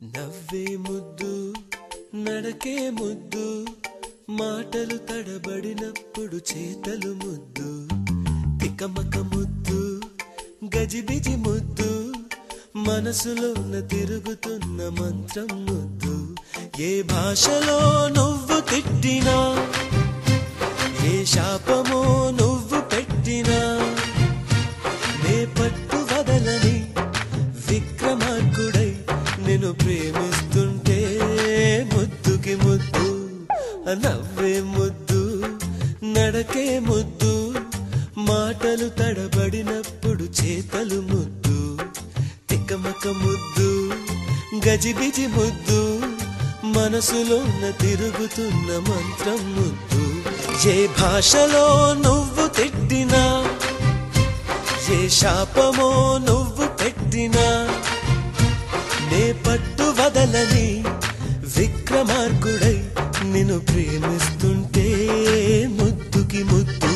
నవ్వే ముద్దు నడకే ముద్దు మాటలు తడబడినప్పుడు చేతలు ముద్దు తికమక ముద్దు గజిబిజి ముద్దు మనసులోన తిరుగుతున్న మంత్రం ముద్దు ఏ భాషలో నువ్వు తిట్టినా ఏ శాపమో నువ్వు పెట్టినా నే పట్టు వదలని విక్రమార్కుడై నేను ప్రేమిస్తుంటే ముద్దుకి ముద్దు నవ్వే ముద్దు నడకే ముద్దు మాటలు తడబడినప్పుడు చేతలు ముద్దు తికమక ముద్దు గజిబిజి ముద్దు మనసులోన తిరుగుతున్న మంత్రం ముద్దు ఏ భాషలో నువ్వు తిట్టినా ఏ శాపమో నువ్వు పెట్టినా నే పట్టు వదలని విక్రమార్కుడై నిన్ను ప్రేమిస్తుంటే ముద్దుకి ముద్దు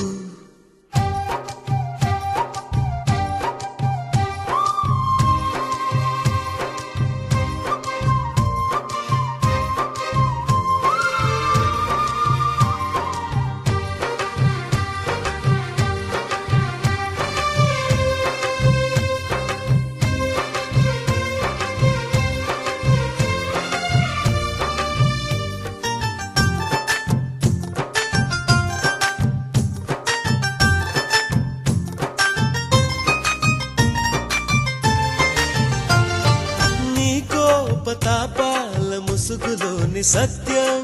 నీ కోపతాపాల ముసుగులోని సత్యం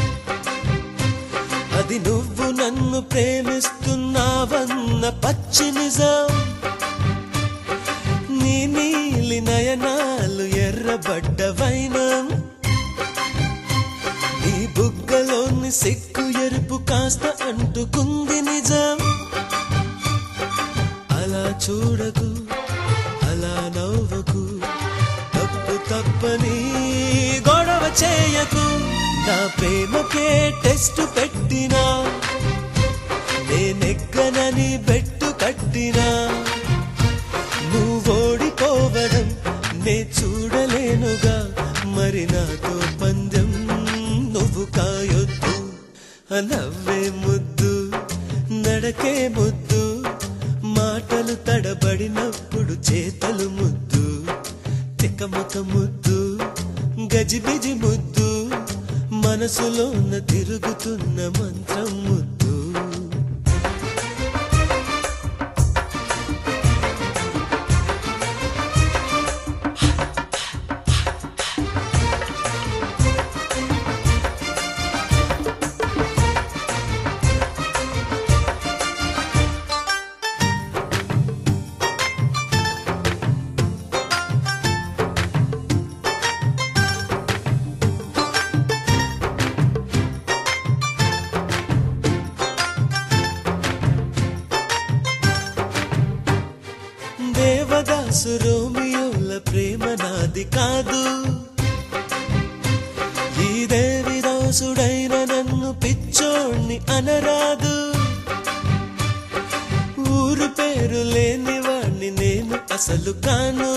అది నువ్వు నన్ను ప్రేమిస్తున్నావన్న పచ్చి నిజం నీ నీలి నయనాలు ఎర్రబడ్డ వైనం నీ బుగ్గలోని సిగ్గు ఎరుపు కాస్త అంటుకుంది నిజం అలా చూడకు అలా నవ్వకు తప్పు తప్పని గొడవ చేయకు నా ప్రేమకే టెస్ట్ పెట్టినా నేనెక్కనని బెట్టు కట్టినా నువ్వు ఓడిపోవడం నే చూడలేనుగా మరి నాతో పందెం నువ్వు కాయొద్దు నవ్వే ముద్దు నడకే ముద్దు మాటలు తడబడినప్పుడు చేతలు ముద్దు తికమక ముద్దు గజిబిజి ముద్దు మనసులోన తిరుగుతున్న మంత్రం ముద్దు దేవదాసు రోమియోల ప్రేమ నాది కాదు ఈ దేవిదాసుడైన నన్ను పిచ్చోణ్ణి అనరాదు ఊరు పేరు లేని వాణ్ణి నేను అసలు కాను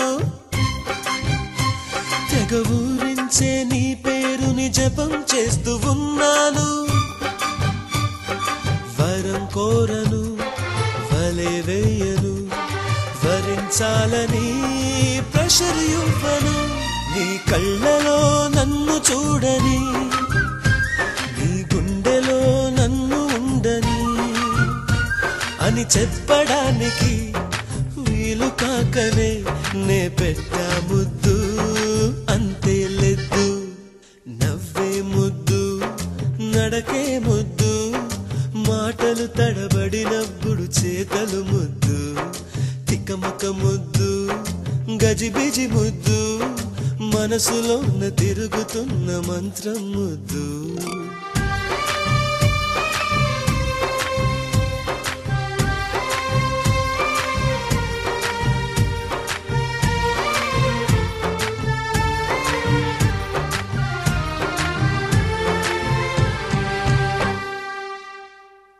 తెగ ఊరించే నీ పేరుని జపం చేస్తూ ఉన్నాను వరం కోరను వలే వేయను వరించాలని ప్రెషర్ ఇవ్వను నీ కళ్ళలో నన్ను చూడని నీ గుండెలో నన్ను ఉండని అని చెప్పడానికి వీలు కాకనే నే పెట్టా ముద్దు అంతే లెద్దు నవ్వే ముద్దు నడకే ముద్దు మాటలు తడబడినప్పుడు చేతలు ముద్దు తికమక ముద్దు గజిబిజి ముద్దు మనసులోన తిరుగుతున్న మంత్రం ముద్దు